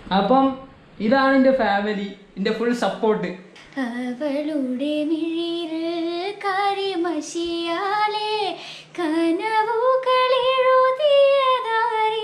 അപ്പം ഇതാണ് എൻ്റെ ഫാമിലി എൻ്റെ ഫുൾ സപ്പോർട്ട് അവളുടെ മിഴിയിൽ കരിമഷിയാലെ കനവുകളെഴുതിയതാരേ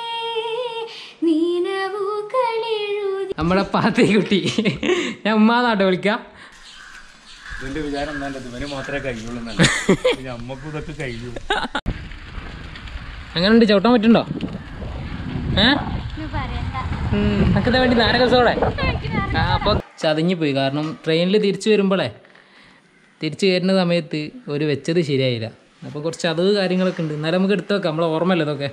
നീനവുകളെഴുതി നമ്മുടെ പാത്തേ കുട്ടി ഞാൻ ഉമ്മാന്നാട്ടോ വിളിക്കാം ഇതിന്റെ വിചാരം എന്താ ഇവന് മാത്രമേ കഴിയുള്ളൂ നമ്മക്കും ഇതൊക്കെ കഴിയൂ അങ്ങനെ ഉണ്ട് ചവിട്ടാൻ പറ്റുണ്ടോ ഏ പറയണ്ട നമുക്കിതാ വേണ്ടി നാരകസോടെ ആ അപ്പോൾ ചതഞ്ഞു പോയി കാരണം ട്രെയിനിൽ തിരിച്ചു വരുമ്പോഴേ തിരിച്ചു കയറുന്ന സമയത്ത് ഒരു വെച്ചത് ശരിയായില്ല അപ്പോൾ കുറച്ച് ചതവ് കാര്യങ്ങളൊക്കെ ഉണ്ട് എന്നാലും നമുക്ക് എടുത്തു വെക്കാം നമ്മളെ ഓർമ്മയല്ലേ ഇതൊക്കെ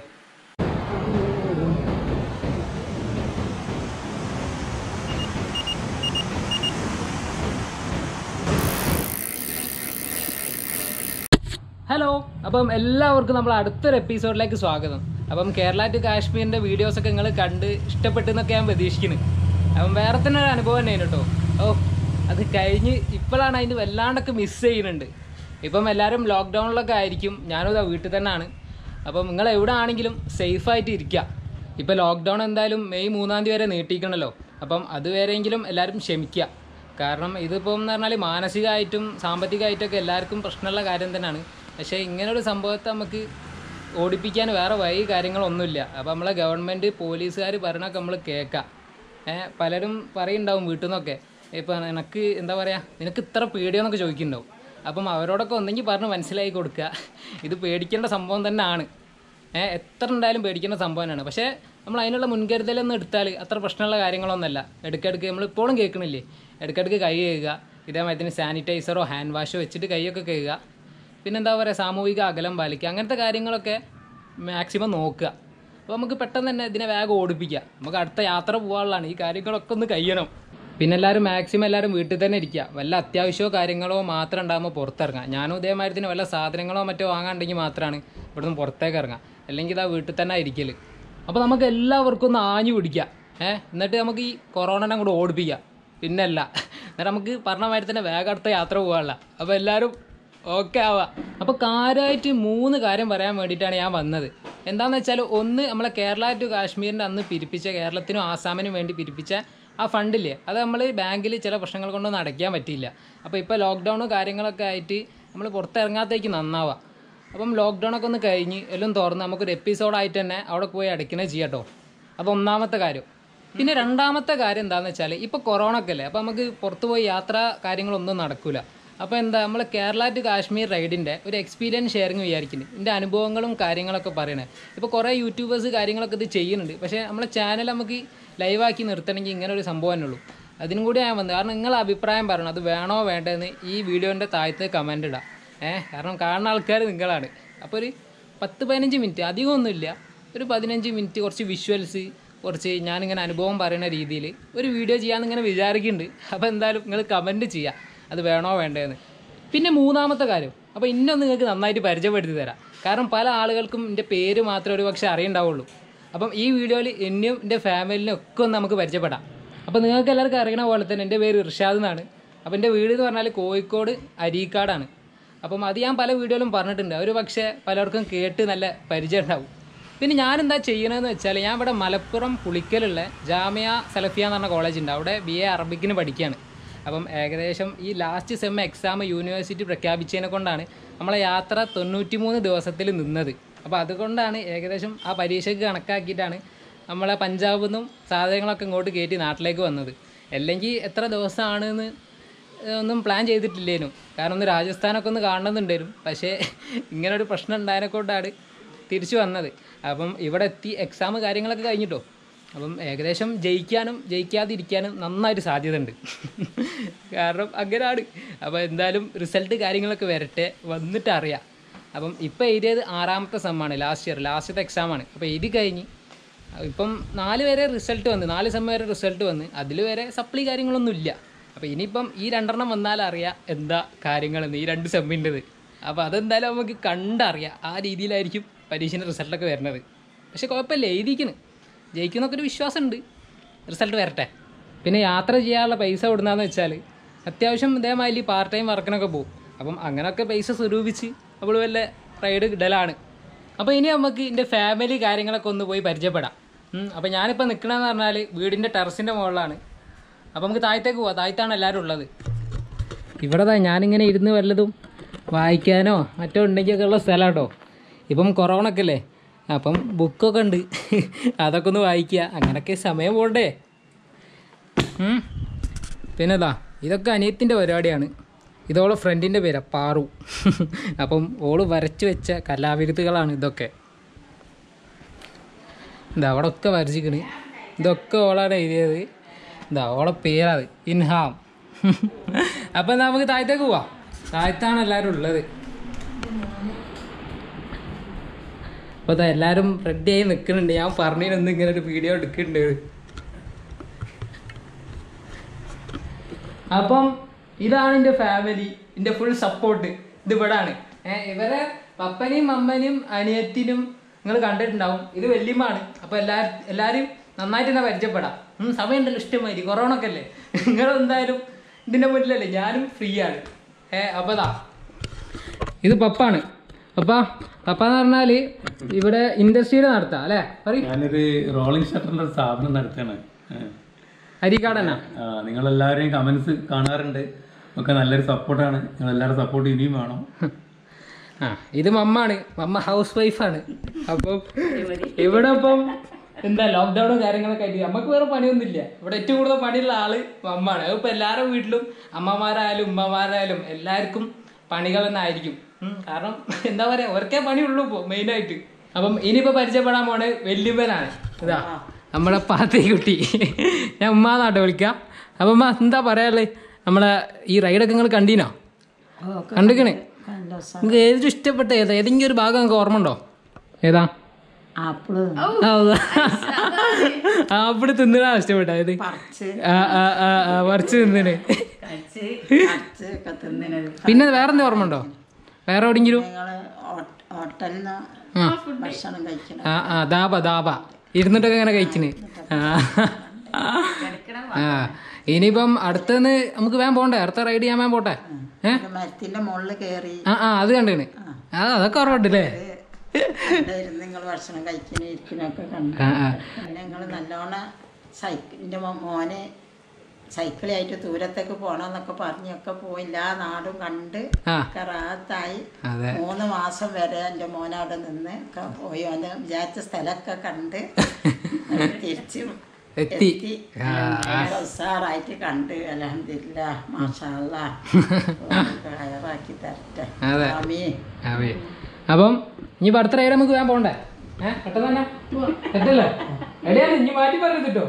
ഹലോ അപ്പം എല്ലാവർക്കും നമ്മൾ അടുത്തൊരു എപ്പിസോഡിലേക്ക് സ്വാഗതം അപ്പം കേരള ടു കാശ്മീരിൻ്റെ വീഡിയോസൊക്കെ നിങ്ങൾ കണ്ട് ഇഷ്ടപ്പെട്ടെന്നൊക്കെ ഞാൻ പ്രതീക്ഷിക്കുന്നു അപ്പം വേറെ തന്നെ ഒരു അനുഭവം തന്നെയാണ് കേട്ടോ ഓ അത് കഴിഞ്ഞ് ഇപ്പോഴാണ് അതിന് വല്ലാണ്ടൊക്കെ മിസ് ചെയ്യുന്നുണ്ട് ഇപ്പം എല്ലാവരും ലോക്ക്ഡൗണിലൊക്കെ ആയിരിക്കും ഞാനും ഇതാ വീട്ടിൽ തന്നെയാണ് അപ്പം നിങ്ങൾ എവിടെ ആണെങ്കിലും സേഫായിട്ട് ഇരിക്കുക ഇപ്പോൾ ലോക്ക്ഡൗൺ എന്തായാലും മെയ് മൂന്നാം തീയതി വരെ നീട്ടിക്കണല്ലോ അപ്പം അതുവരെയെങ്കിലും എല്ലാവരും ക്ഷമിക്കുക കാരണം ഇതിപ്പം എന്ന് പറഞ്ഞാൽ മാനസികമായിട്ടും സാമ്പത്തികമായിട്ടൊക്കെ എല്ലാവർക്കും പ്രശ്നമുള്ള കാര്യം തന്നെയാണ് പക്ഷേ ഇങ്ങനൊരു സംഭവത്തെ നമുക്ക് ഓടിപ്പിക്കാൻ വേറെ വഴി കാര്യങ്ങളൊന്നുമില്ല അപ്പോൾ നമ്മളെ ഗവൺമെൻറ് പോലീസുകാർ പറയണൊക്കെ നമ്മൾ കേൾക്കാം ഏഹ് പലരും പറയുന്നുണ്ടാവും വീട്ടിൽ നിന്നൊക്കെ ഇപ്പം നിനക്ക് എന്താ പറയുക നിനക്ക് ഇത്ര പേടിയോന്നൊക്കെ ചോദിക്കുന്നുണ്ടാവും അപ്പം അവരോടൊക്കെ ഒന്നെങ്കിൽ പറഞ്ഞ് മനസ്സിലാക്കി കൊടുക്കുക ഇത് പേടിക്കേണ്ട സംഭവം തന്നെയാണ് ഏഹ് എത്ര ഉണ്ടായാലും പേടിക്കേണ്ട സംഭവം തന്നെയാണ് പക്ഷേ നമ്മൾ അതിനുള്ള മുൻകരുതലൊന്നും എടുത്താൽ അത്ര പ്രശ്നമുള്ള കാര്യങ്ങളൊന്നുമല്ല ഇടയ്ക്കിടയ്ക്ക് നമ്മൾ ഇപ്പോഴും കേൾക്കണില്ലേ ഇടയ്ക്കിടയ്ക്ക് കൈ കഴുകുക ഇതേമാതിരി സാനിറ്റൈസറോ ഹാൻഡ് വാഷോ വെച്ചിട്ട് കൈയൊക്കെ കഴുകുക പിന്നെന്താ പറയുക സാമൂഹിക അകലം പാലിക്കുക അങ്ങനത്തെ കാര്യങ്ങളൊക്കെ മാക്സിമം നോക്കുക അപ്പോൾ നമുക്ക് പെട്ടെന്ന് തന്നെ ഇതിനെ വേഗം ഓടിപ്പിക്കുക നമുക്ക് അടുത്ത യാത്ര പോകാനുള്ളതാണ് ഈ കാര്യങ്ങളൊക്കെ ഒന്ന് കഴിയണം പിന്നെ എല്ലാവരും മാക്സിമം എല്ലാവരും വീട്ടിൽ തന്നെ ഇരിക്കുക വല്ല അത്യാവശ്യമോ കാര്യങ്ങളോ മാത്രം ഉണ്ടാകുമ്പോൾ പുറത്തിറങ്ങുക ഞാനും ഇതേമാതിരി തന്നെ വല്ല സാധനങ്ങളോ മറ്റോ വാങ്ങാണ്ടെങ്കിൽ മാത്രമാണ് ഇവിടുന്ന് പുറത്തേക്ക് ഇറങ്ങുക അല്ലെങ്കിൽ ഇതാ വീട്ടിൽ തന്നെ ഇരിക്കൽ അപ്പോൾ നമുക്ക് എല്ലാവർക്കും ഒന്ന് ആഞ്ഞു പിടിക്കുക ഏഹ് എന്നിട്ട് നമുക്ക് ഈ കൊറോണനെ കൂടെ ഓടിപ്പിക്കുക പിന്നല്ല എന്നിട്ട് നമുക്ക് പറഞ്ഞ മാതിരി തന്നെ വേഗം അടുത്ത യാത്ര പോകാനുള്ള അപ്പോൾ എല്ലാവരും ഓക്കെ ആവാം അപ്പോൾ കാര്യമായിട്ട് മൂന്ന് കാര്യം പറയാൻ വേണ്ടിയിട്ടാണ് ഞാൻ വന്നത് എന്താണെന്ന് വെച്ചാൽ ഒന്ന് നമ്മളെ കേരള ടു കാശ്മീരിൻ്റെ അന്ന് പിരിപ്പിച്ച കേരളത്തിനും ആസാമിനും വേണ്ടി പിരിപ്പിച്ച ആ ഫണ്ടില്ലേ അത് നമ്മൾ ബാങ്കിൽ ചില പ്രശ്നങ്ങൾ കൊണ്ടൊന്നും അടയ്ക്കാൻ പറ്റിയില്ല അപ്പോൾ ഇപ്പോൾ ലോക്ക്ഡൗണും കാര്യങ്ങളൊക്കെ ആയിട്ട് നമ്മൾ പുറത്തിറങ്ങാത്തേക്ക് നന്നാവാം അപ്പം ലോക്ക്ഡൗൺ ഒക്കെ ഒന്ന് കഴിഞ്ഞ് എല്ലാം തുറന്ന് നമുക്കൊരു എപ്പിസോഡായിട്ട് തന്നെ അവിടെ പോയി അടയ്ക്കണേ ചെയ്യാട്ടോ അത് ഒന്നാമത്തെ കാര്യം പിന്നെ രണ്ടാമത്തെ കാര്യം എന്താണെന്ന് വെച്ചാൽ ഇപ്പോൾ കൊറോണ ഒക്കെ അല്ലേ അപ്പോൾ നമുക്ക് പുറത്ത് പോയി യാത്ര കാര്യങ്ങളൊന്നും നടക്കില്ല അപ്പോൾ എന്താ നമ്മൾ കേരള ടു കാശ്മീർ റൈഡിൻ്റെ ഒരു എക്സ്പീരിയൻസ് ഷെയറിങ് വിചാരിക്കുന്നുണ്ട് എൻ്റെ അനുഭവങ്ങളും കാര്യങ്ങളൊക്കെ പറയണേ ഇപ്പോൾ കുറേ യൂട്യൂബേഴ്സ് കാര്യങ്ങളൊക്കെ ഇത് ചെയ്യുന്നുണ്ട് പക്ഷേ നമ്മളെ ചാനൽ നമുക്ക് ലൈവാക്കി നിർത്തണമെങ്കിൽ ഇങ്ങനെ ഒരു സംഭവം തന്നെ ഉള്ളൂ അതിനും കൂടി ഞാൻ വന്നത് കാരണം നിങ്ങളെ അഭിപ്രായം പറയണം അത് വേണോ വേണ്ടതെന്ന് ഈ വീഡിയോൻ്റെ താഴത്ത് കമൻ്റ് ഇടാം ഏഹ് കാരണം കാണുന്ന ആൾക്കാർ നിങ്ങളാണ് അപ്പോൾ ഒരു പത്ത് പതിനഞ്ച് മിനിറ്റ് അധികമൊന്നുമില്ല ഒരു പതിനഞ്ച് മിനിറ്റ് കുറച്ച് വിഷ്വൽസ് കുറച്ച് ഞാനിങ്ങനെ അനുഭവം പറയുന്ന രീതിയിൽ ഒരു വീഡിയോ ചെയ്യാമെന്ന് ഇങ്ങനെ വിചാരിക്കുന്നുണ്ട് അപ്പോൾ എന്തായാലും നിങ്ങൾ കമൻറ്റ് ചെയ്യുക അത് വേണോ വേണ്ടതെന്ന് പിന്നെ മൂന്നാമത്തെ കാര്യം അപ്പോൾ ഇന്നൊന്ന് നിങ്ങൾക്ക് നന്നായിട്ട് പരിചയപ്പെടുത്തി തരാം കാരണം പല ആളുകൾക്കും എൻ്റെ പേര് മാത്രമേ ഒരു പക്ഷേ അറിയണ്ടാവുള്ളൂ അപ്പം ഈ വീഡിയോയിൽ എന്നെയും എൻ്റെ ഫാമിലിനും ഒക്കെ ഒന്ന് നമുക്ക് പരിചയപ്പെടാം അപ്പോൾ നിങ്ങൾക്ക് എല്ലാവർക്കും അറിയണ പോലെ തന്നെ എൻ്റെ പേര് ഇർഷാദ് എന്നാണ് അപ്പോൾ എൻ്റെ വീട് എന്ന് പറഞ്ഞാൽ കോഴിക്കോട് അരീക്കാടാണ് അപ്പം അത് ഞാൻ പല വീഡിയോയിലും പറഞ്ഞിട്ടുണ്ട് ഒരു പക്ഷേ പലർക്കും കേട്ട് നല്ല പരിചയം ഉണ്ടാവും പിന്നെ ഞാൻ എന്താ ചെയ്യണതെന്ന് വെച്ചാൽ ഞാൻ ഇവിടെ മലപ്പുറം പുളിക്കലുള്ള ജാമിയ സലഫിയ എന്ന് പറഞ്ഞ കോളേജ് ഉണ്ട് അവിടെ ബി എ അറബിക്കിന് പഠിക്കുകയാണ് അപ്പം ഏകദേശം ഈ ലാസ്റ്റ് സെം എക്സാം യൂണിവേഴ്സിറ്റി പ്രഖ്യാപിച്ചതിനെ കൊണ്ടാണ് നമ്മളെ യാത്ര തൊണ്ണൂറ്റി മൂന്ന് ദിവസത്തിൽ നിന്നത് അപ്പോൾ അതുകൊണ്ടാണ് ഏകദേശം ആ പരീക്ഷയ്ക്ക് കണക്കാക്കിയിട്ടാണ് നമ്മളെ പഞ്ചാബിൽ നിന്നും സാധനങ്ങളൊക്കെ ഇങ്ങോട്ട് കയറ്റി നാട്ടിലേക്ക് വന്നത് അല്ലെങ്കിൽ എത്ര ദിവസമാണെന്ന് ഒന്നും പ്ലാൻ ചെയ്തിട്ടില്ലേനു കാരണം ഒന്ന് രാജസ്ഥാനൊക്കെ ഒന്ന് കാണണമെന്നുണ്ടായിരുന്നു പക്ഷേ ഇങ്ങനെ ഒരു പ്രശ്നം ഉണ്ടായതിനെ കൊണ്ടാണ് തിരിച്ചു വന്നത് അപ്പം ഇവിടെ എത്തി എക്സാം കാര്യങ്ങളൊക്കെ കഴിഞ്ഞിട്ടോ അപ്പം ഏകദേശം ജയിക്കാനും ജയിക്കാതിരിക്കാനും നന്നായിട്ട് സാധ്യതയുണ്ട് കാരണം അങ്ങനെയാണ് അപ്പോൾ എന്തായാലും റിസൾട്ട് കാര്യങ്ങളൊക്കെ വരട്ടെ വന്നിട്ട് അറിയാം അപ്പം ഇപ്പോൾ എഴുതിയത് ആറാമത്തെ സെമ്മാണ് ലാസ്റ്റ് ഇയർ ലാസ്റ്റത്തെ എക്സാമാണ് അപ്പോൾ എഴുതി കഴിഞ്ഞ് ഇപ്പം നാല് വരെ റിസൾട്ട് വന്ന് നാല് സെം വരെ റിസൾട്ട് വന്ന് അതിൽ വരെ സപ്ലി കാര്യങ്ങളൊന്നും ഇല്ല അപ്പോൾ ഇനിയിപ്പം ഈ രണ്ടെണ്ണം വന്നാൽ അറിയാം എന്താ കാര്യങ്ങളെന്ന് ഈ രണ്ട് സെമ്മിൻ്റെത് അപ്പോൾ അതെന്തായാലും നമുക്ക് കണ്ടറിയാം ആ രീതിയിലായിരിക്കും പരീക്ഷൻ്റെ റിസൾട്ടൊക്കെ വരുന്നത് പക്ഷെ കുഴപ്പമില്ല എഴുതിക്കണ് ജയിക്കുന്നൊക്കെ ഒരു വിശ്വാസമുണ്ട് റിസൾട്ട് വരട്ടെ പിന്നെ യാത്ര ചെയ്യാനുള്ള പൈസ വിടുന്നതെന്ന് വെച്ചാൽ അത്യാവശ്യം ഇതേമാതിരി പാർട്ട് ടൈം വർക്കിനൊക്കെ പോകും അപ്പം അങ്ങനെയൊക്കെ പൈസ സ്വരൂപിച്ച് നമ്മൾ വല്ല റൈഡ് ഇടലാണ് അപ്പോൾ ഇനി നമുക്ക് എൻ്റെ ഫാമിലി കാര്യങ്ങളൊക്കെ ഒന്ന് പോയി പരിചയപ്പെടാം അപ്പം ഞാനിപ്പോൾ നിൽക്കണമെന്ന് പറഞ്ഞാൽ വീടിൻ്റെ ടെറസിൻ്റെ മുകളിലാണ് അപ്പം നമുക്ക് താഴത്തേക്ക് പോവാം താഴത്താണ് എല്ലാവരും ഉള്ളത് ഇവിടെ ദാ ഞാനിങ്ങനെ ഇരുന്ന് വല്ലതും വായിക്കാനോ മറ്റോ ഉണ്ടെങ്കിലൊക്കെ ഉള്ള സ്ഥലം കേട്ടോ ഇപ്പം കൊറോണ ഒക്കെ അല്ലേ അപ്പം ബുക്കൊക്കെ ഉണ്ട് അതൊക്കെ ഒന്ന് വായിക്കുക അങ്ങനെയൊക്കെ സമയം പോണ്ടേ ഉം. പിന്നെ ഇതാ ഇതൊക്കെ അനിയത്തിൻ്റെ പരിപാടിയാണ് ഇതോളെ ഫ്രണ്ടിൻ്റെ പേരാ പാറു അപ്പം ഓള് വരച്ചു വെച്ച കലാവിരുത്തുകളാണ് ഇതൊക്കെ ഇതാ അവിടെ ഒക്കെ വരച്ചിക്കണ് ഇതൊക്കെ ഓളാണ് എഴുതിയത് ഇതാ ഓളെ പേരാത് ഇൻഹാം അപ്പം നമുക്ക് താഴത്തേക്ക് പോവാം താഴത്താണ് എല്ലാവരും ഉള്ളത് അപ്പോൾ ഇതാ എല്ലാവരും റെഡിയായി നിൽക്കുന്നുണ്ട് ഞാൻ പറഞ്ഞതിനൊന്നും ഇങ്ങനെ ഒരു വീഡിയോ എടുക്കുന്നുണ്ട് അപ്പം ഇതാണ് എൻ്റെ ഫാമിലി എൻ്റെ ഫുൾ സപ്പോർട്ട് ഇത് ഇവിടാണ് ഏഹ് ഇവരെ പപ്പനെയും അമ്മനെയും അനിയത്തിനും നിങ്ങൾ കണ്ടിട്ടുണ്ടാവും ഇത് വല്യമ്മാണ് അപ്പോൾ എല്ലാരും എല്ലാവരും നന്നായിട്ട് തന്നെ പരിചയപ്പെടാം ഉം, സമയമുണ്ടല്ലോ ഇഷ്ടമാതിരി കൊറോണ ഒക്കെ അല്ലേ നിങ്ങൾ എന്തായാലും ഇതിൻ്റെ മുന്നിലല്ലേ ഞാനും ഫ്രീ ആണ് ഏ അപ്പോൾ ദാ ഇത് പപ്പാണ് പപ്പ പപ്പ എന്ന് പറഞ്ഞാൽ ഇവിടെ ഇൻഡസ്ട്രിയിൽ നടത്താം അല്ലേ പറയും ഞാനൊരു റോളിംഗ് ഷട്ടറിന്റെ ഒരു സ്ഥാപനം നടത്തുകയാണ് അരിക്കാടനാ നിങ്ങളെല്ലാവരെയും കമന്റ്സ് കാണാറുണ്ട് ഒക്കെ നല്ലൊരു സപ്പോർട്ടാണ് നിങ്ങളെല്ലാവരും സപ്പോർട്ട് ഇനിയും വേണം ആ ഇത് മമ്മാണ് മമ്മ ഹൗസ് വൈഫാണ് അപ്പം ഇവിടെ ഇപ്പം എന്താ ലോക്ക്ഡൌണും കാര്യങ്ങളൊക്കെ ആയിട്ട് നമുക്ക് വേറെ പണിയൊന്നുമില്ല ഇവിടെ ഏറ്റവും കൂടുതൽ പണിയുള്ള ആള് മമ്മാണ് അതിപ്പോ എല്ലാവരുടെ വീട്ടിലും അമ്മമാരായാലും ഉമ്മമാരായാലും എല്ലാവർക്കും പണികൾ തന്നെ ആയിരിക്കും ഉം, കാരണം എന്താ പറയാ ഒരക്കേ പണിയുള്ളൂ ഇപ്പോൾ മെയിനായിട്ട് അപ്പം ഇനിയിപ്പോ പരിചയപ്പെടാൻ പോണ് വല്യപ്പനാണ് ഇതാ നമ്മുടെ പാത്തേ കുട്ടി ഞാൻ ഉമ്മാന്നാട്ടോ വിളിക്കാം അപ്പം ഉമ്മ എന്താ പറയാനുള്ളത് നമ്മളെ ഈ റൈഡൊക്കെ നിങ്ങൾ കണ്ടീനോ കണ്ടിക്കണേ നിങ്ങൾക്ക് ഏതൊരു ഇഷ്ടപ്പെട്ട ഏതാ ഏതെങ്കിലും ഒരു ഭാഗം നിങ്ങൾക്ക് ഓർമ്മ ഉണ്ടോ ഏതാ ആപ്പിള് ആപ്പിൾ തിന്നിടാ ഇഷ്ടപ്പെട്ട ഏത് പറിച്ച് ആ ആ ആ ആ പറിച്ച് തിന്നിന് കഴിച്ച് പറിച്ച് ഒക്കെ തിന്നിനത് പിന്നെ വേറെ എന്താ ഓർമ്മ ഉണ്ടോ വേറെ എവിടെയെങ്കിലും ഞങ്ങള് ഹോട്ടലിൽ നിന്ന് ആ ഭക്ഷണം കഴിക്കണം ആ ആ ദാബ ദാബ ഇരുന്നിട്ടൊക്കെ ഇങ്ങനെ കഴിച്ചിന് ആ ആ ഇനിയിപ്പം അടുത്തുനിന്ന് നമുക്ക് വേഗം പോണ്ടേ അടുത്ത റൈഡ് ചെയ്യാൻ വേഗം പോട്ടെ ഏ ഒരു മരത്തിന്റെ മുകളിൽ കയറി ആ ആ അത് കണ്ടിന് ആ അതൊക്കെ ഓർമ്മയുണ്ടല്ലേ അവിടെ ഇരുന്ന് നിങ്ങൾ ഭക്ഷണം കഴിക്കുന്ന ഇരിക്കുന്നൊക്കെ കണ്ടു ആ ആ പിന്നെ ഞങ്ങൾ നല്ലോണം സൈക്കിളിന്റെ മോനെ സൈക്കിളായിട്ട് ദൂരത്തേക്ക് പോണമെന്നൊക്കെ പറഞ്ഞൊക്കെ പോയില്ല ആ നാടും കണ്ട് ആ ഒക്കെ റാത്തായി അതെ മൂന്ന് മാസം വരെ എൻ്റെ മോൻ അവിടെ നിന്ന് ഒക്കെ പോയി അവന് വിചാരിച്ച സ്ഥലമൊക്കെ കണ്ട് തിരിച്ച് എത്തി എത്തി ഞങ്ങൾ ഉഷാറായിട്ട് കണ്ട് അലഹമില്ല മാഷാല്ല ഹയറാക്കി തരട്ടെ അതെ. ആമീൻ അതെ അപ്പം ഇനി അടുത്ത റൈഡ് നമുക്ക് വേഗം പോണ്ടേ ഏഹ് പെട്ടെന്ന് തന്നെ തെറ്റല്ലേ എവിടെയാണ് ഇനി മാറ്റി പറയത്തിട്ടോ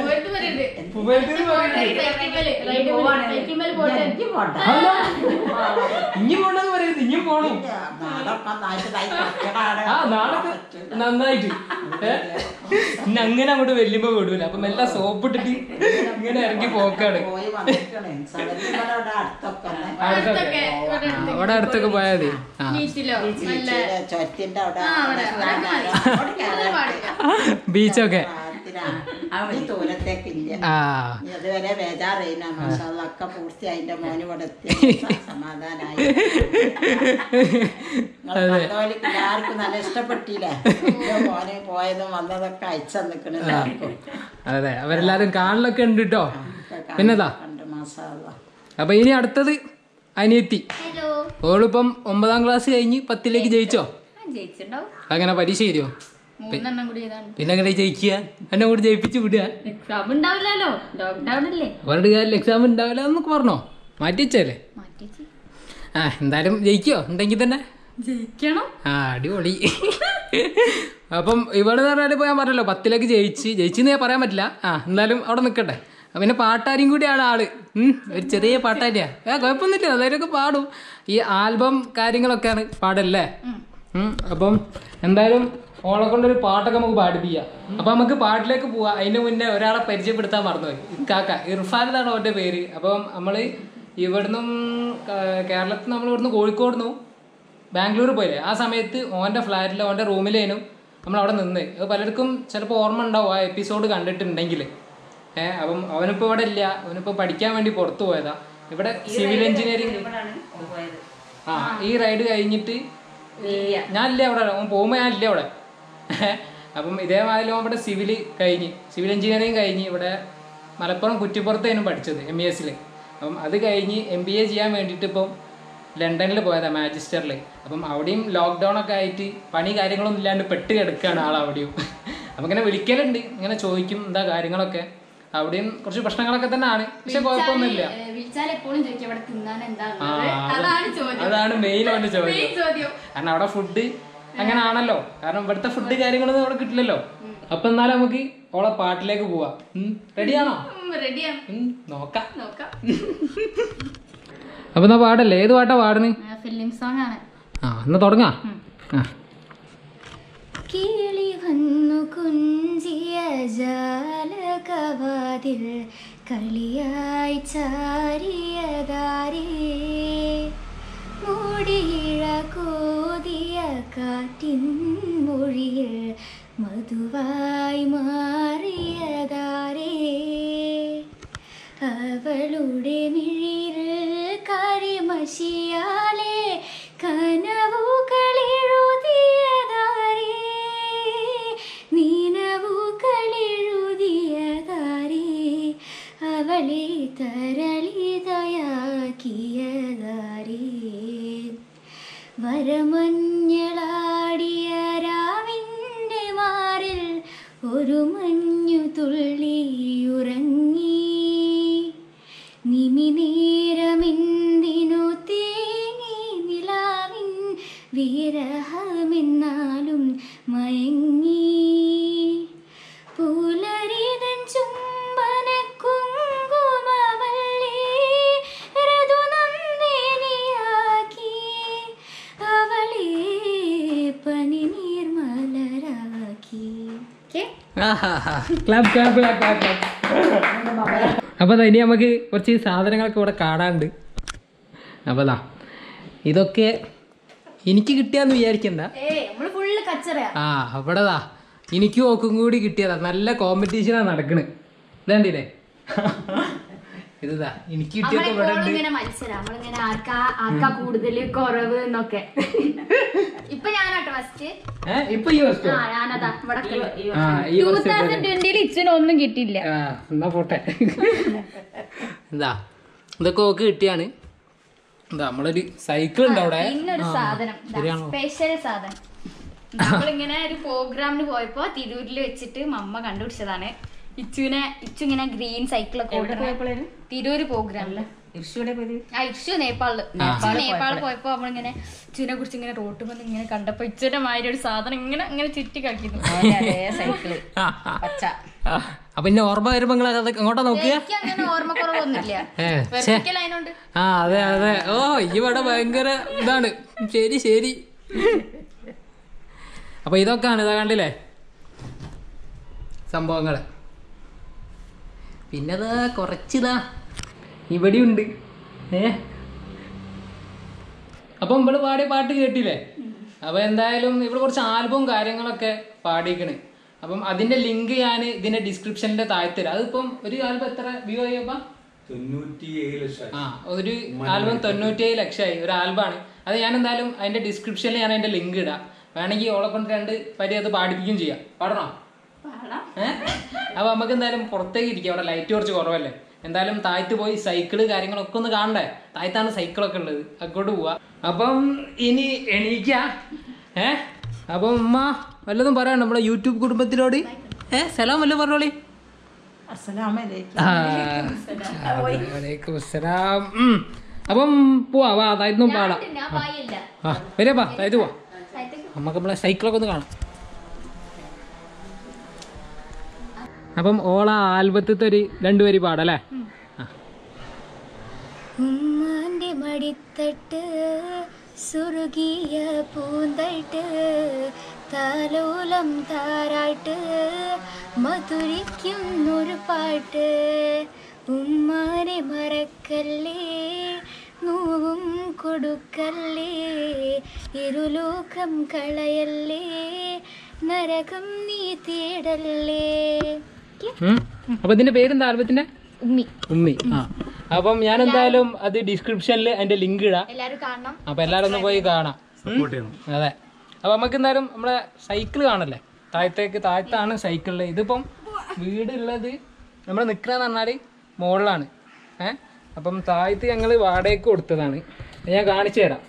എനിക്ക് പോട്ടെ ഇനി പോണ്ടെന്ന് പറയരുത് ഇനിയും പോണം നാടൊക്കെ നന്നായിട്ട് ഇതായി കിടക്കണാണ്. ആ നാളൊക്കെ നന്നായിട്ട് ഏ? ഇനി അങ്ങനെ അങ്ങോട്ട് വെല്ലുമ്പോ വിടൂല അപ്പൊ മെല്ലെ സോപ്പ് ഇട്ടിട്ട് ഇങ്ങനെ ഇറങ്ങി പോക്കാണ് പോയി വന്നിക്കണേ സ്ഥലത്തിന്റെ അവിടെ അടുത്തൊക്കെ തന്നെ. അടുത്തൊക്കെ ആ, അവിടെ അടുത്തൊക്കെ പോയാൽ മതി ആ ബീച്ചിലെ ചുരത്തിന്റെ അവിടെ അങ്ങോട്ട് കയറാൻ ബീച്ചൊക്കെ പ്രാർത്ഥന. ഈ ദൂരത്തേക്ക് ഇല്ല ആ ഇനി അതുവരെ ബേജാറേന മസാലൊക്കെ പൂർത്തി അതിന്റെ മോന് ഇവിടെ എത്തി സമാധാനായി നിങ്ങള് കണ്ടോല് എല്ലാവർക്കും നല്ല ഇഷ്ടപ്പെട്ടില്ലേ എന്റെ മോന് പോയതും വന്നതൊക്കെ അയച്ചു നിൽക്കണ എല്ലാവർക്കും അതെ അവരെല്ലാരും കാണലൊക്കെ ഉണ്ട് കേട്ടോ പിന്നെതാ കണ്ട് മസാല അപ്പൊ ഇനി അടുത്തത് അനിയത്തി ഹലോ ഓളിപ്പം ഒമ്പതാം ക്ലാസ് കഴിഞ്ഞ് പത്തിലേക്ക് ജയിച്ചോ ജയിച്ചിട്ടുണ്ടാവും അങ്ങനെ പരീക്ഷ എഴുതിയോ മൂന്നെണ്ണം കൂടി ഏതാണ് പിന്നെ അങ്ങനെ ജയിക്കുക എന്നെ കൂടി ജയിപ്പിച്ച് വിടുക എക്സാം ഉണ്ടാവില്ലല്ലോ ലോക്ക്ഡൌൺ അല്ലേ അവരുടെ കാര്യം എക്സാം ഉണ്ടാവില്ല എന്നൊക്കെ പറഞ്ഞോ മാറ്റി വെച്ചല്ലേ മാറ്റിച്ച് ആ എന്തായാലും ജയിക്കോ ഉണ്ടെങ്കിൽ തന്നെ ജയിക്കണം ആ അടിപൊളി അപ്പം ഇവിടെ എന്ന് പറഞ്ഞാൽ ഇപ്പോൾ ഞാൻ പറഞ്ഞല്ലോ പത്തിലേക്ക് ജയിച്ച് ജയിച്ചെന്ന് ഞാൻ പറയാൻ പറ്റില്ല ആ എന്തായാലും അവിടെ നിൽക്കട്ടെ ആ, പിന്നെ പാട്ടാരിയും കൂടിയാണ് ആള് ഉം, ഒരു ചെറിയ പാട്ടാരിയാ ഏ കുഴപ്പമൊന്നുമില്ല അതായതൊക്കെ പാടും ഈ ആൽബം കാര്യങ്ങളൊക്കെയാണ് പാടല്ലേ ഉം, അപ്പം എന്തായാലും ഓളെ കൊണ്ടൊരു പാട്ടൊക്കെ നമുക്ക് പാടിപ്പിക്കാം അപ്പൊ നമുക്ക് പാട്ടിലേക്ക് പോവാം അതിന് മുന്നേ ഒരാളെ പരിചയപ്പെടുത്താൻ മറന്നുപോയി ഇക്കാക്ക ഇർഫാൻ എന്നാണ് അവന്റെ പേര് അപ്പം നമ്മള് ഇവിടുന്നും ക- കേരളത്തിൽ നമ്മൾ ഇവിടുന്ന് കോഴിക്കോട് നിന്നും ബാംഗ്ലൂർ പോയില്ലേ ആ സമയത്ത് ഓൻ്റെ ഫ്ലാറ്റിൽ ഓൻ്റെ റൂമിലേനും നമ്മൾ അവിടെ നിന്ന് അത് പലർക്കും ചിലപ്പോൾ ഓർമ്മ ഉണ്ടാവും ആ എപ്പിസോഡ് കണ്ടിട്ടുണ്ടെങ്കിൽ ഏഹ് അപ്പം അവനിപ്പോൾ ഇവിടെ ഇല്ല അവനിപ്പോൾ പഠിക്കാൻ വേണ്ടി പുറത്തു പോയതാ ഇവിടെ സിവിൽ എഞ്ചിനീയറിംഗ് ആ ഈ റൈഡ് കഴിഞ്ഞിട്ട് ഞാൻ ഇല്ല അവിടെ അവൻ പോകുമ്പോൾ ഞാൻ ഇല്ല അവിടെ അപ്പം ഇതേമാതിരി ഇവിടെ സിവിൽ കഴിഞ്ഞ് സിവിൽ എഞ്ചിനീയറിംഗ് കഴിഞ്ഞ് ഇവിടെ മലപ്പുറം കുറ്റിപ്പുറത്തായിരുന്നു പഠിച്ചത് എം ബി എസിൽ അപ്പം അത് കഴിഞ്ഞ് എം ബി എ ചെയ്യാൻ വേണ്ടിയിട്ട് ഇപ്പം ലണ്ടനിൽ പോയതാണ് മാജിസ്റ്ററിൽ അപ്പം അവിടെയും ലോക്ക്ഡൗൺ ഒക്കെ ആയിട്ട് പണി കാര്യങ്ങളൊന്നും ഇല്ലാണ്ട് പെട്ട് കിടക്കുകയാണ് ആൾ അവിടെയും അപ്പം ഇങ്ങനെ വിളിക്കലുണ്ട് ഇങ്ങനെ ചോദിക്കും എന്താ കാര്യങ്ങളൊക്കെ അവിടെയും കുറച്ച് പ്രശ്നങ്ങളൊക്കെ തന്നെയാണ് പക്ഷെ കുഴപ്പമൊന്നുമില്ല വിളിച്ചാൽ എപ്പോഴും ചോദിക്കും ഇവിടെ തിന്നാൻ എന്താ ആ, ഉള്ളത്? അത് അതാണ് ചോദ്യം അതാണ് മെയിൻ അവന്റെ ചോദ്യം മെയിൻ ചോദ്യം കാരണം അവിടെ ഫുഡ് അങ്ങനെ ആണല്ലോ കാരണം ഇവിടുത്തെ ഫുഡ് കാര്യങ്ങളൊന്നും അവിടെ കിട്ടില്ലല്ലോ അപ്പൊ എന്നാലും നമുക്ക് ഓളെ പാട്ടിലേക്ക് പോവാം റെഡിയാണോ റെഡിയാണ് നോക്കാം നോക്കാം അപ്പൊ എന്നാ പാടല്ലേ ഏത് പാട്ടാ പാടുന്നത് ഫിലിം സോങ് ആണ് ആ എന്നാ തുടങ്ങാം ആ കിളി വന്നു കുഞ്ചിയ ജാലകവാതിൽ കളിയായി ചാരിയതാരേ മൂടിയിഴ കോതിയ കാറ്റിൻ മൊഴിയിൽ മധുവായി മാറിയതാരേ അവളുടെ മിഴിയിൽ കരിമഷിയാലെ കനവുകളെഴുതിയതാരേ നീനവുകളെഴുതിയതാരേ അവളെ തരളിതയാക്കിയതാരേ വരമഞ്ഞളാടിയ രാവിൻ്റെ മാറിൽ ഒരു മഞ്ഞു തുള്ളിയുറങ്ങി നിമിനേരമെന്തിനു തേങ്ങി നിലാവിൻ വിരഹമെന്നാലും മയങ്ങി പുലരിതൻ ചുംബന കുങ്കുമവല്ലി ഋതുനന്ദിനിയാക്കി അവളെ പനി നീർമലരാക്കി ക്ലാപ്പ് ക്ലാപ്പ് ക്ലാപ്പ് ക്ലാപ്പ് അപ്പോൾ ദാ ഇനി നമുക്ക് കുറച്ച് സാധനങ്ങളൊക്കെ ഇവിടെ കാണാനുണ്ട് അപ്പോൾ ദാ ഇതൊക്കെ എനിക്ക് കിട്ടിയാന്ന് വിചാരിക്കണ്ട ഏ നമ്മള് ഫുള്ള് കച്ചറയാ ആ അവിടെ ദാ എനിക്കും ഓക്കും കൂടി കിട്ടിയതാ നല്ല കോമ്പറ്റീഷനാണ് നടക്കണ് ഇതാണ്ടില്ലേ ഇതാ എനിക്ക് കിട്ടിയൊക്കെ ഇവിടെ ഉണ്ട് ഇങ്ങനെ മത്സരം നമ്മളിങ്ങനെ ആർക്കാ ആർക്കാ കൂടുതൽ കുറവ് എന്നൊക്കെ ഇപ്പൊ ഞാനാട്ടോ ഫസ്റ്റ് ഏ ഇപ്പൊ ഈ വസ്തു ആ ഞാനതാ ഇവിടെ ആ ഈ ടൂ വസ്തു തൗസൻഡ് ട്വന്റിയിൽ ഇച്ചിന് ഒന്നും കിട്ടിയില്ല ആ എന്നാ പോട്ടെ എന്താ ഇതൊക്കെ ഓക്ക് കിട്ടിയാണ് എന്താ നമ്മളൊരു സൈക്കിൾ ഉണ്ട് അവിടെ പിന്നൊരു ആ, സാധനം ശരിയാണോ സ്പെഷ്യൽ സാധനം നമ്മളിങ്ങനെ ഒരു പ്രോഗ്രാമിന് പോയപ്പോ തിരൂരിൽ വെച്ചിട്ട് മമ്മ കണ്ടുപിടിച്ചതാണ് ഇച്ചുവിനെ ഇച്ചു ഇങ്ങനെ ഗ്രീൻ സൈക്കിളൊക്കെ ഓടുന്ന തിരൂര് പ്രോഗ്രാമില് ആ ഇഷു നേപ്പാളില് ഇച്ചു നേപ്പാളിൽ പോയപ്പോ നമ്മളിങ്ങനെ ഇച്ചുവിനെ കുറിച്ച് ഇങ്ങനെ റോട്ട് വന്ന് ഇങ്ങനെ കണ്ടപ്പോ ഇച്ചുവിന്റെ മാതിരി ഒരു സാധനം ഇങ്ങനെ ഇങ്ങനെ ചുറ്റി കളിക്കുന്നു സൈക്കിള് ആ, ആ. ആ, അപ്പൊ ഇന്നെ ഓർമ്മ വരുമ്പോ നിങ്ങൾ അത് അങ്ങോട്ടാ നോക്കിയ എനിക്ക് അങ്ങനെ ഓർമ്മക്കുറവൊന്നുമില്ല ഏ ഛേ. വെർട്ടിക്കൽ അതിനോണ്ട് ആ അതെ അതെ ഓ ഈ ഇവിടെ ഭയങ്കര ഇതാണ് ശരി ശരി അപ്പൊ ഇതൊക്കെയാണ് ഇതാ കണ്ടില്ലേ സംഭവങ്ങള് പിന്നെ ഇതാ കുറച്ചിതാ ഇവിടെയുണ്ട് ഏ അപ്പം ഇവിടെ പാടിയ പാട്ട് കേട്ടില്ലേ അപ്പൊ എന്തായാലും ഇവിടെ കുറച്ച് ആൽബവും കാര്യങ്ങളൊക്കെ പാടിക്കണ് അപ്പം അതിന്റെ ലിങ്ക് ഞാൻ ഇതിന്റെ ഡിസ്ക്രിപ്ഷനിന്റെ താഴെ തരാം അതിപ്പം ഒരു ആൽബം എത്ര വ്യൂ ആയപ്പാ തൊണ്ണൂറ്റി ഏഴ് ലക്ഷം ആ ഒരു ആൽബം തൊണ്ണൂറ്റിയേഴ് ലക്ഷമായി ഒരു ആൽബമാണ് അത് ഞാൻ എന്തായാലും അതിന്റെ ഡിസ്ക്രിപ്ഷനിൽ ഞാൻ അതിന്റെ ലിങ്ക് ഇടാം വേണമെങ്കിൽ ഓളെ കൊണ്ട് രണ്ട് പരി അത് പാടിപ്പിക്കും ചെയ്യാം പാടണോ ഏഹ് അപ്പൊ നമുക്ക് എന്തായാലും പുറത്തേക്ക് ഇരിക്കാം അവിടെ ലൈറ്റ് കുറച്ച് കുറവല്ലേ എന്തായാലും താഴത്ത് പോയി സൈക്കിള് കാര്യങ്ങളൊക്കെ ഒന്ന് കാണണ്ടേ താഴത്താണ് സൈക്കിളൊക്കെ ഉള്ളത് അങ്ങോട്ട് പോവാ അപ്പം ഇനി എണീക്ക ഏ അപ്പം ഉമ്മ വല്ലതും പറയാം നമ്മുടെ യൂട്യൂബ് കുടുംബത്തിനോട് ഏ സലാം വല്ലതും പറഞ്ഞോളി അസ്സലാമലൈക്കും ആ, വലൈക്കും അസ്സലാം. ഉം. അപ്പം പോവാ വാ അതായിരുന്നു പാടാം ഞാൻ പായല്ല ആ വരാ അതായത് പോവാ നമുക്ക് നമ്മളെ സൈക്കിളൊക്കെ ഒന്ന് കാണാം അപ്പം ഓള ആൽബത്തിത്തെ ഒരു രണ്ടുപേര് പാടല്ലേ ഉമ്മാന്റെ മടിത്തട്ട് സുറുകിയ പൂന്തട്ട് താലോലം താരാട്ട് മധുരിക്കുന്നൊരു പാട്ട് ഉമ്മാനെ മറക്കല്ലേ നോവും കൊടുക്കല്ലേ ഇരുലോകം കളയല്ലേ നരകം നീ തേടല്ലേ അപ്പൊ ഇതിന്റെ പേരെന്താ ആൽബത്തിന്റെ ഉമ്മി ഉമ്മി ആ അപ്പം ഞാൻ എന്തായാലും അത് ഡിസ്ക്രിപ്ഷനിൽ അതിന്റെ ലിങ്ക് ഇടാം എല്ലാരും കാണണം അപ്പൊ എല്ലാരും ഒന്ന് പോയി കാണാം സപ്പോർട്ട് ചെയ്യണം അതെ അപ്പൊ നമുക്ക് എന്തായാലും നമ്മളെ സൈക്കിൾ കാണല്ലേ താഴത്തേക്ക് താഴത്താണ് സൈക്കിളിൽ ഇതിപ്പം വീടുള്ളത് നമ്മൾ നിൽക്കണമെന്ന് പറഞ്ഞാൽ മുകളിലാണ് ഏ അപ്പം താഴത്ത് ഞങ്ങൾ വാടകയ്ക്ക് കൊടുത്തതാണ് ഇത് ഞാൻ കാണിച്ചു തരാം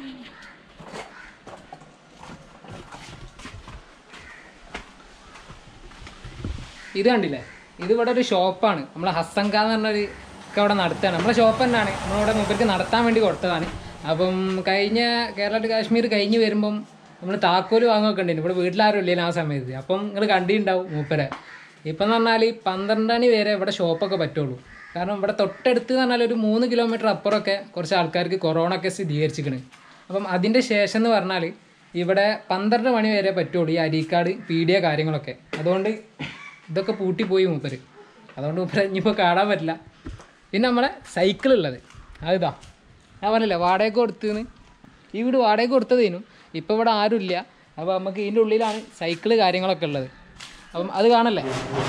ഇത് കണ്ടില്ലേ ഇത് ഇവിടെ ഒരു ഷോപ്പാണ് നമ്മളെ ഹസങ്ക എന്ന് പറഞ്ഞൊരു ഒക്കെ അവിടെ നടത്തുകയാണ് നമ്മളെ ഷോപ്പ് തന്നെയാണ് നമ്മളിവിടെ മൂപ്പർക്ക് നടത്താൻ വേണ്ടി കൊടുത്തതാണ് അപ്പം കഴിഞ്ഞ കേരള ടു കാശ്മീർ കഴിഞ്ഞ് വരുമ്പം നമ്മൾ താക്കോല് വാങ്ങുമൊക്കെ ഉണ്ടായിരുന്നു ഇവിടെ വീട്ടിലാരും ഇല്ലേലും ആ സമയത്ത് അപ്പം നിങ്ങൾ കണ്ടിട്ടുണ്ടാവും മൂപ്പരെ ഇപ്പം എന്ന് പറഞ്ഞാൽ പന്ത്രണ്ട് മണി വരെ ഇവിടെ ഷോപ്പൊക്കെ പറ്റുള്ളൂ കാരണം ഇവിടെ തൊട്ടടുത്ത് എന്ന് പറഞ്ഞാൽ ഒരു മൂന്ന് കിലോമീറ്റർ അപ്പുറമൊക്കെ കുറച്ച് ആൾക്കാർക്ക് കൊറോണ ഒക്കെ സ്ഥിരീകരിച്ചിരിക്കണ് അപ്പം അതിൻ്റെ ശേഷം എന്ന് പറഞ്ഞാൽ ഇവിടെ പന്ത്രണ്ട് മണി വരെ പറ്റുള്ളൂ ഈ അരീക്കാട് പീഡിയ കാര്യങ്ങളൊക്കെ അതുകൊണ്ട് ഇതൊക്കെ പൂട്ടിപ്പോയി മൂപ്പര് അതുകൊണ്ട് മൂപ്പര് ഇനിയിപ്പോൾ കാണാൻ പറ്റില്ല പിന്നെ നമ്മളെ സൈക്കിൾ ഉള്ളത് അതിതാ ഞാൻ പറഞ്ഞില്ലേ വാടകയ്ക്ക് കൊടുത്തതെന്ന് ഈ വീട് വാടകയ്ക്ക് കൊടുത്തതേനും ഇപ്പോൾ ഇവിടെ ആരുമില്ല അപ്പോൾ നമുക്ക് ഇതിൻ്റെ ഉള്ളിലാണ് സൈക്കിള് കാര്യങ്ങളൊക്കെ ഉള്ളത് അപ്പം അത് കാണല്ലേ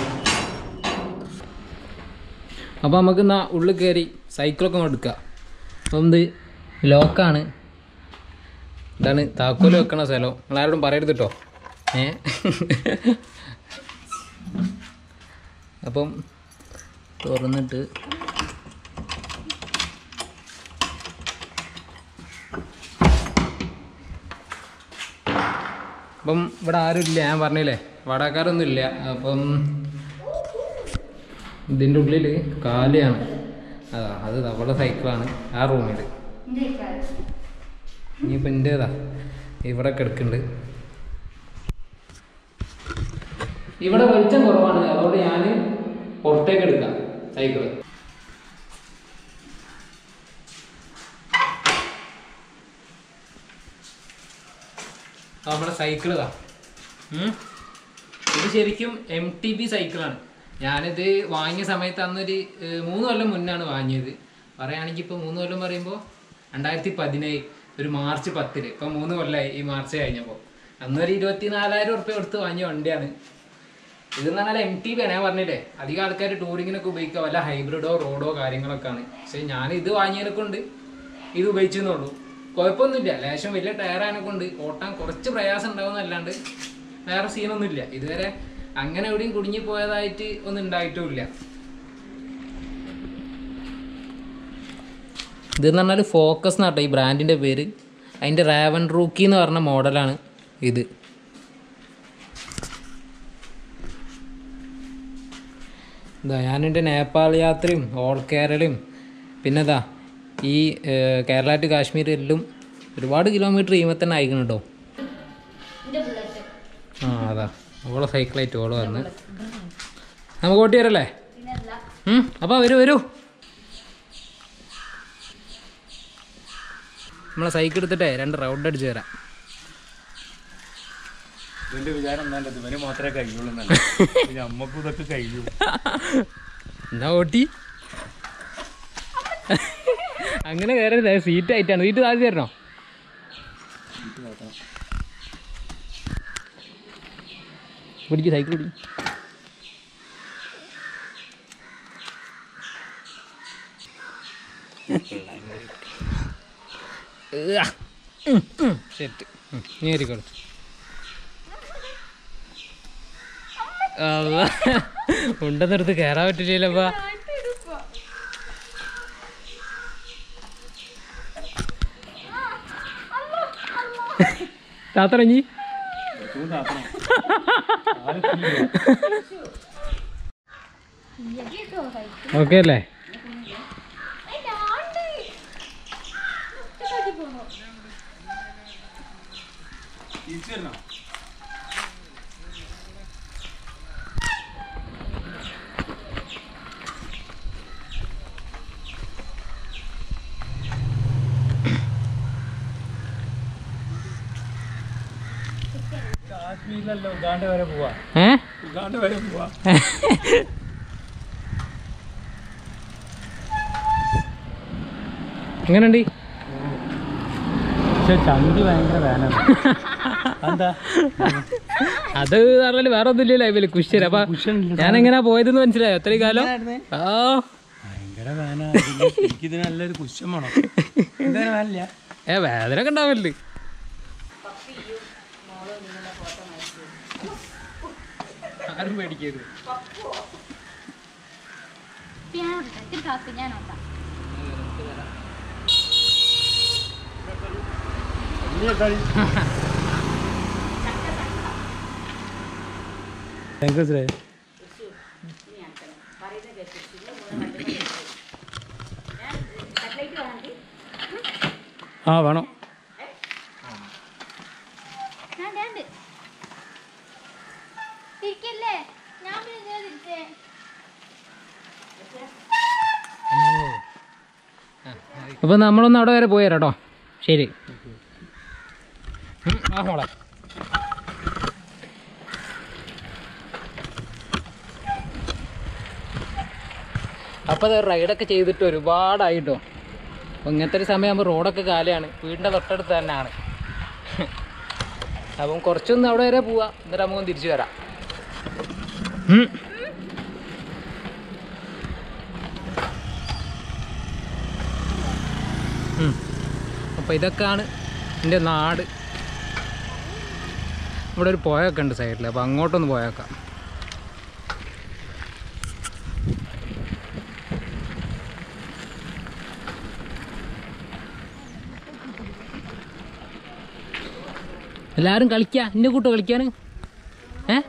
അപ്പോൾ നമുക്ക് എന്നാ ഉള്ളിൽ കയറി സൈക്കിളൊക്കെ അങ്ങ് എടുക്കാം അപ്പം ഇത് ലോക്കാണ് ഇതാണ് താക്കോല് വെക്കണ സ്ഥലം നിങ്ങളാരോടും പറയരുത് കേട്ടോ ഏ അപ്പം തുറന്നിട്ട് അപ്പം ഇവിടെ ആരും ഇല്ല ഞാൻ പറഞ്ഞില്ലേ വാടകക്കാരൊന്നും ഇല്ല അപ്പം ഇതിൻ്റെ ഉള്ളിൽ കാലിയാണ് അതാ അത് അവളുടെ സൈക്കിളാണ് ആ റൂമിൽ ഇനിയിപ്പോൾ എൻ്റേതാ ഇവിടെ കിടക്കുന്നുണ്ട് ഇവിടെ വെളിച്ചം കുറവാണ് അതുകൊണ്ട് ഞാൻ പുറത്തേക്ക് എടുക്കാം സൈക്കിള് ആ, നമ്മുടെ സൈക്കിൾ ഇതാ ഉം. ഇത് ശരിക്കും എം ടി ബി സൈക്കിളാണ് ഞാനിത് വാങ്ങിയ സമയത്ത് അന്നൊരു ഏഹ്, മൂന്ന് കൊല്ലം മുന്നാണ് വാങ്ങിയത് പറയുകയാണെങ്കിൽ ഇപ്പോൾ മൂന്ന് കൊല്ലം പറയുമ്പോൾ രണ്ടായിരത്തി പതിനേഴ് ഒരു മാർച്ച് പത്തിന് ഇപ്പം മൂന്ന് കൊല്ലമായി ഈ മാർച്ച് കഴിഞ്ഞപ്പോൾ അന്നൊരു ഇരുപത്തി നാലായിരം ഉറുപ്പ്യ കൊടുത്ത് വാങ്ങിയ വണ്ടിയാണ് ഇതെന്ന് പറഞ്ഞാൽ എം ടി ബി ആണ് ഞാൻ പറഞ്ഞില്ലേ അധികം ആൾക്കാർ ടൂറിങ്ങിനൊക്കെ ഉപയോഗിക്കുക വല്ല ഹൈബ്രിഡോ റോഡോ കാര്യങ്ങളൊക്കെയാണ് പക്ഷേ ഞാൻ ഇത് വാങ്ങിയതിനെ കൊണ്ട് ഇത് ഉപയോഗിച്ചെന്നുള്ളൂ കുഴപ്പമൊന്നുമില്ല ലേശം വലിയ ടയറാനെ കൊണ്ട് ഓട്ടാൻ കുറച്ച് പ്രയാസം ഉണ്ടാവുന്നല്ലാണ്ട് വേറെ സീനൊന്നുമില്ല ഇതുവരെ അങ്ങനെ എവിടെയും കുടുങ്ങി പോയതായിട്ട് ഒന്നും ഉണ്ടായിട്ടുമില്ല ഇതെന്ന് പറഞ്ഞാൽ ഫോക്കസ് എന്നാട്ടോ ഈ ബ്രാൻഡിൻ്റെ പേര് അതിൻ്റെ റാവൻ റൂക്കി എന്ന് പറഞ്ഞ മോഡലാണ് ഇത് ഇതാ ഞാനെൻ്റെ നേപ്പാൾ യാത്രയും ഓൾ കേരളയും പിന്നെ ഇതാ ഈ ഏഹ്, കേരള ടു കാശ്മീർ എല്ലാം ഒരുപാട് കിലോമീറ്റർ ചെയ്യുമ്പോൾ തന്നെ അയക്കണം കേട്ടോ ആ അതാ ഓളെ സൈക്കിളായിട്ട് ഓള് വന്ന് നമുക്ക് ഓട്ടി വരല്ലേ ഉം, അപ്പോൾ വരൂ വരൂ നമ്മളെ സൈക്കിൾ എടുത്തിട്ടേ രണ്ട് റൗണ്ട് അടിച്ച് തരാം ഇതിന്റെ വിചാരം എന്താ ഇവന് മാത്രമേ കഴിയുള്ളൂ നമ്മക്കും ഇതൊക്കെ കഴിയൂ എന്നാ ഓട്ടി അങ്ങനെ കയറരുത് സീറ്റ് ആയിട്ടാണ് സീറ്റ് താഴ്ത്തി തരണോ പിടിക്ക് സൈക്കിൾ പിടി സെറ്റ് നേരിക്കോളൂ ഉണ്ടെന്നെടുത്ത് കയറാൻ പറ്റില്ലപ്പാ താത്തറങ്ങി ഓക്കെ അല്ലേ കാശ്മീരിലല്ല ഉഗാണ്ട വരെ പോവാ ഏ ഉഗാണ്ട വരെ പോവാ എങ്ങനെയുണ്ട് പക്ഷെ ചന്തി ഭയങ്കര വേനാണ് എന്താ അത് പറഞ്ഞാല് വേറെ ഒന്നും ഇല്ലല്ലോ ഇവല് കുഷ്യര് അപ്പൊ ഞാൻ എങ്ങനെയാ പോയതെന്ന് മനസ്സിലായോ അത്രയും കാലം ആ ഭയങ്കര വേന എനിക്കിത് നല്ലൊരു കുശം വേണം എന്തായാലും വേനില്ല ഏ വേദന ഒക്കെ ഉണ്ടാവല്ലേ ആരും പേടിക്കരുത് ഞാൻ ഉണ്ട്. ഇത്തിരി കാപ്പി ഞാൻ ഉണ്ടാക്കാം ആ വേണം ഞാൻ ഞാൻ ഉണ്ട്. ഇരിക്കല്ലേ ഞാൻ പിന്നെ ഇങ്ങനെ തിരിച്ചേ അപ്പോൾ നമ്മളൊന്ന് അവിടെ വരെ പോയി തരാം കേട്ടോ ശരി ഉം, ആ മോളെ അപ്പോൾ അത് റൈഡൊക്കെ ചെയ്തിട്ട് ഒരുപാടായിട്ടോ അപ്പോൾ ഇങ്ങനത്തെ ഒരു സമയമാകുമ്പോൾ റോഡൊക്കെ കാലിയാണ് വീടിൻ്റെ തൊട്ടടുത്ത് തന്നെയാണ് അപ്പം കുറച്ചൊന്ന് അവിടെ വരെ പോവാം എന്നിട്ട് നമുക്കൊന്ന് തിരിച്ചു വരാം ഉം. ഉം. അപ്പോൾ ഇതൊക്കെയാണ് എൻ്റെ നാട് ഇവിടെ ഒരു പുഴയൊക്കെ ഉണ്ട് സൈഡിൽ അപ്പോൾ അങ്ങോട്ടൊന്ന് പോയേക്കാം എല്ലാവരും കളിക്കുക എൻ്റെ കൂട്ടോ കളിക്കാൻ ഏ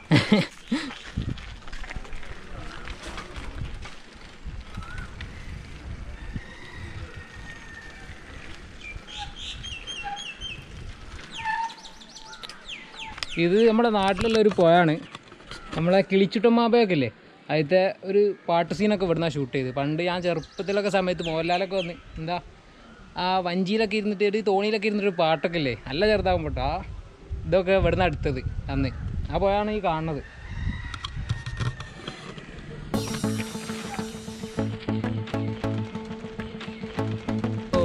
ഇത് നമ്മുടെ നാട്ടിലുള്ള ഒരു പുഴയാണ് നമ്മളെ കിളിച്ചുട്ടമ്മാബയൊക്കെ ഇല്ലേ അതിലത്തെ ഒരു പാട്ട് സീനൊക്കെ ഇവിടുന്ന് ഷൂട്ട് ചെയ്ത് പണ്ട് ഞാൻ ചെറുപ്പത്തിലൊക്കെ സമയത്ത് മോഹൻലാലൊക്കെ വന്ന് എന്താ ആ വഞ്ചിയിലൊക്കെ ഇരുന്നിട്ട് ഒരു തോണിയിലൊക്കെ ഇരുന്നിട്ട് ഒരു പാട്ടൊക്കെ ഇല്ലേ നല്ല ചെറുതാകുമ്പോട്ടോ ആ ഇതൊക്കെ ഇവിടുന്ന് അടുത്തത് അന്ന് ആ പുഴയാണ് ഈ കാണുന്നത് ഓ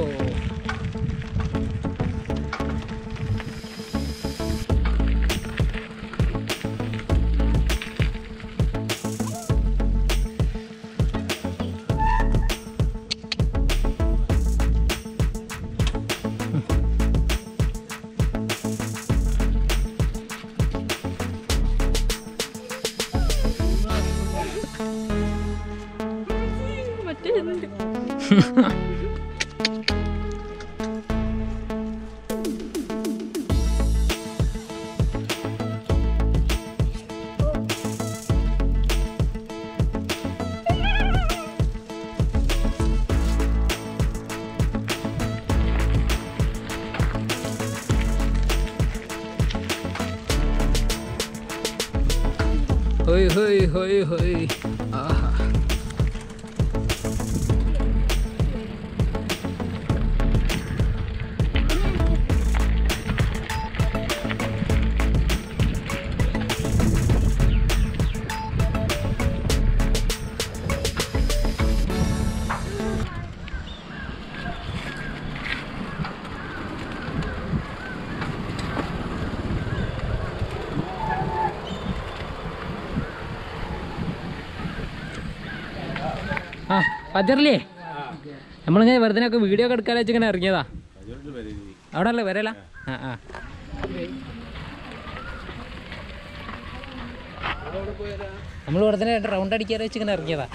ഹോയ് ഹോയ് ഹോയ് ഹോയ് ആഹാ ആ പതിറില്ലേ നമ്മളിങ്ങനെ വെറുതെ ഒക്കെ വീഡിയോ ഒക്കെ എടുക്കാൻ വെച്ചിങ്ങനെ ഇറങ്ങിയതാ അവിടെ അല്ലേ വരല ആ ആ നമ്മൾ വെറുതെ രണ്ട് റൗണ്ട് അടിക്കാൻ വെച്ചിങ്ങനെ ഇറങ്ങിയതാ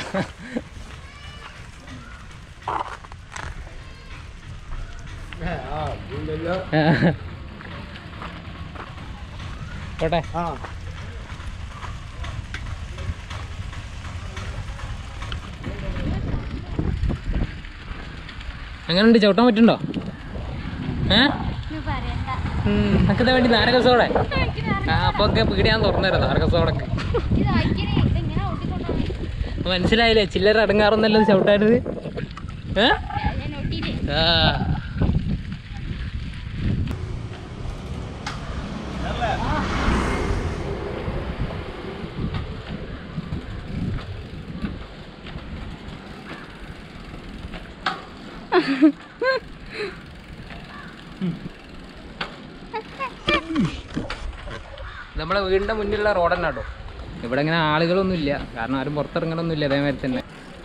ആ. പോട്ടെ എങ്ങനെയുണ്ട് ചവിട്ടാൻ പറ്റുണ്ടോ ഏ ഒന്നും പറയണ്ട നമുക്കിത് വേണ്ടി നാരകസോടെ ആ അപ്പൊ ഒക്കെ പീടിയാൻ തുറന്നുതരാം നാരകസോടൊക്കെ ഇത് അയക്കണേ ഇതെങ്ങനെ ഓട്ടിക്കൊണ്ടു മനസ്സിലായില്ലേ ചില്ലറ അടങ്ങാറൊന്നല്ലോ ചവിട്ടാനത് ഏ ഞാൻ ഒട്ടിയില്ലേ ആ നമ്മളെ വീടിന്റെ മുന്നിലുള്ള റോഡ് തന്നെ കേട്ടോ ഇവിടെ ഇങ്ങനെ ആളുകളൊന്നും ഇല്ല കാരണം ആരും പുറത്തിറങ്ങണമൊന്നും ഇല്ല അതേമാതിരി തന്നെ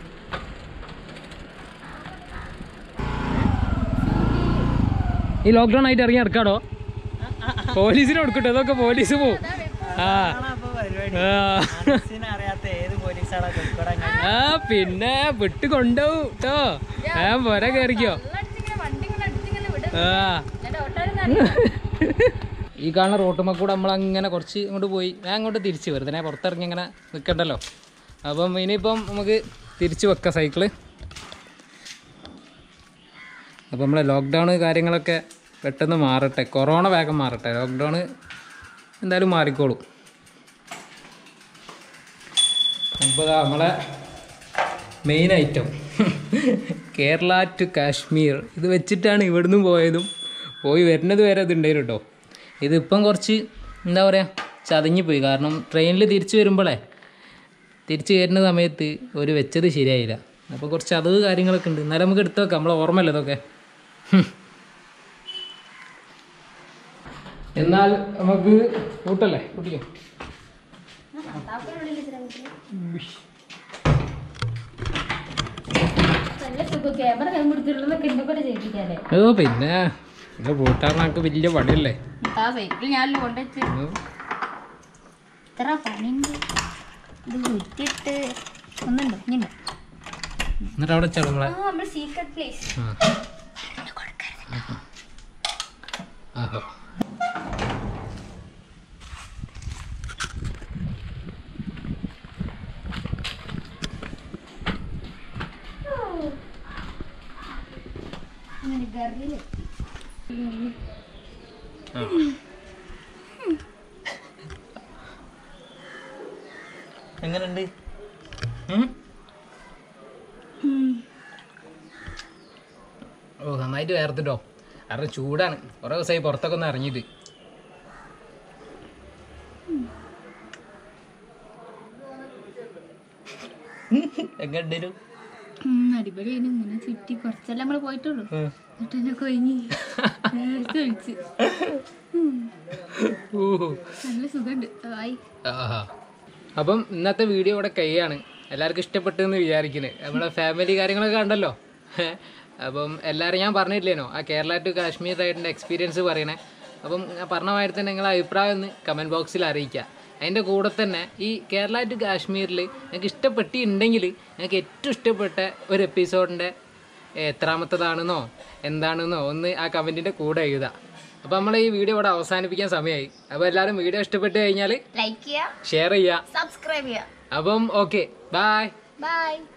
ഈ ലോക്ക്ഡൗൺ ആയിട്ട് ഇറങ്ങി ഇറക്കാടോ പോലീസിനെ കൊടുക്കട്ടെ ഇതൊക്കെ പോലീസ് പോവും ആ ആ. അറിയാത്ത ഏത് പോലീസാളാ കോഴിക്കോട് അങ്ങനെ ആ പിന്നെ വിട്ട് കൊണ്ടുപോകും കേട്ടോ ഞാൻ പോരെ കയറിക്കോ വണ്ടി ഇങ്ങനെ അടിച്ചിങ്ങനെ വിടും ആ എന്നിട്ട് ഓട്ടോയിൽ ഈ കാണുന്ന റോട്ടുമ്മ കൂടെ നമ്മൾ അങ്ങനെ കുറച്ച് ഇങ്ങോട്ട് പോയി ഞാൻ അങ്ങോട്ട് തിരിച്ച് വെറുതെ പുറത്തിറങ്ങി അങ്ങനെ നിൽക്കണ്ടല്ലോ അപ്പം ഇനിയിപ്പം നമുക്ക് തിരിച്ച് വെക്കാം സൈക്കിള് അപ്പം നമ്മളെ ലോക്ക്ഡൗൺ കാര്യങ്ങളൊക്കെ പെട്ടെന്ന് മാറട്ടെ കൊറോണ വേഗം മാറട്ടെ ലോക്ക്ഡൗൺ എന്തായാലും മാറിക്കോളും അപ്പോൾ ദാ നമ്മളെ main item Kerala to Kashmir ഇത് വെച്ചിട്ടാണ് ഇവിടുന്ന് പോയതും പോയി വരുന്നത് വരെ ഇത് ഉണ്ടായിരുന്നു കേട്ടോ ഇതിപ്പം കുറച്ച് എന്താ പറയുക ചതഞ്ഞിപ്പോയി കാരണം ട്രെയിനിൽ തിരിച്ചു വരുമ്പോഴേ തിരിച്ചു കയറുന്ന സമയത്ത് ഒരു വെച്ചത് ശരിയായില്ല അപ്പോൾ കുറച്ച് ചതവ് കാര്യങ്ങളൊക്കെ ഉണ്ട് എന്നാലും നമുക്ക് എടുത്ത് വെക്കാം നമ്മളെ ഓർമ്മയല്ലേ ഇതൊക്കെ ഹും. എന്നാൽ നമുക്ക് കൂട്ടല്ലേ കൂട്ടിക്കോ നല്ല സുഖം ക്യാമറ കൈ കൊടുത്തിട്ടുള്ളതൊക്കെ എന്നെ കൂടെ ചെയ്യിപ്പിക്കാല്ലേ ഓ പിന്നെ ഇത് പൂട്ടാറിനൊക്കെ വലിയ പണിയല്ലേ ആ സൈക്കിൾ ഞാനല്ലോ കൊണ്ടുവച്ച് ഉം. ഇത്ര പണിയുണ്ട് ഇത് വിറ്റിട്ട് ഒന്നുണ്ടോ ഇനിയുണ്ടോ എന്നിട്ട് അവിടെ വെച്ചാൽ നമ്മളെ ആ നമ്മൾ സീക്രട്ട് പ്ലേസ് ആ. ആഹോ അങ്ങനെ ഗറിലെത്തി എങ്ങനെയുണ്ട് ഉം. ഓ നന്നായിട്ട് വേർത്തിട്ടോ കാരണം ചൂടാണ് കുറേ ദിവസമായി പുറത്തൊക്കെ ഒന്ന് ഇറങ്ങിയിട്ട് എങ്ങനെയുണ്ട് അടിപൊളിയായിരുന്നു ഇങ്ങനെ ചുറ്റി കുറച്ചെല്ലാം നമ്മൾ പോയിട്ടുള്ളൂ എന്നിട്ട് എന്നെ കൊയിഞ്ഞ് നേരത്തെ വിളിച്ച് ഊഹു. നല്ല സുഖമുണ്ട് ആയി ആഹാ. അപ്പം ഇന്നത്തെ വീഡിയോ ഇവിടെ കഴിയാണ് എല്ലാവർക്കും ഇഷ്ടപ്പെട്ടു എന്ന് വിചാരിക്കുന്നത് നമ്മുടെ ഫാമിലി കാര്യങ്ങളൊക്കെ കണ്ടല്ലോ അപ്പം എല്ലാവരും ഞാൻ പറഞ്ഞില്ലേനോ ആ കേരള ടു കാശ്മീർ റൈഡിൻ്റെ എക്സ്പീരിയൻസ് പറയണേ അപ്പം ഞാൻ പറഞ്ഞ മാതിരി തന്നെ നിങ്ങളെ അഭിപ്രായം ഒന്ന് കമൻറ്റ് ബോക്സിൽ അറിയിക്കുക അതിൻ്റെ കൂടെ തന്നെ ഈ കേരള ടു കാശ്മീരിൽ നിങ്ങൾക്ക് ഇഷ്ടപ്പെട്ടിട്ടുണ്ടെങ്കിൽ നിങ്ങൾക്ക് ഏറ്റവും ഇഷ്ടപ്പെട്ട ഒരു എപ്പിസോഡിൻ്റെ എത്രാമത്തതാണെന്നോ എന്താണെന്നോ ഒന്ന് ആ കമൻറ്റിൻ്റെ കൂടെ എഴുതുക അപ്പോൾ നമ്മൾ ഈ വീഡിയോ ഇവിടെ അവസാനിപ്പിക്കാൻ സമയമായി അപ്പോൾ എല്ലാവരും വീഡിയോ ഇഷ്ടപ്പെട്ട് കഴിഞ്ഞാൽ ലൈക്ക് ചെയ്യുക ഷെയർ ചെയ്യുക സബ്സ്ക്രൈബ് ചെയ്യുക അപ്പം ഓക്കെ ബായ് ബൈ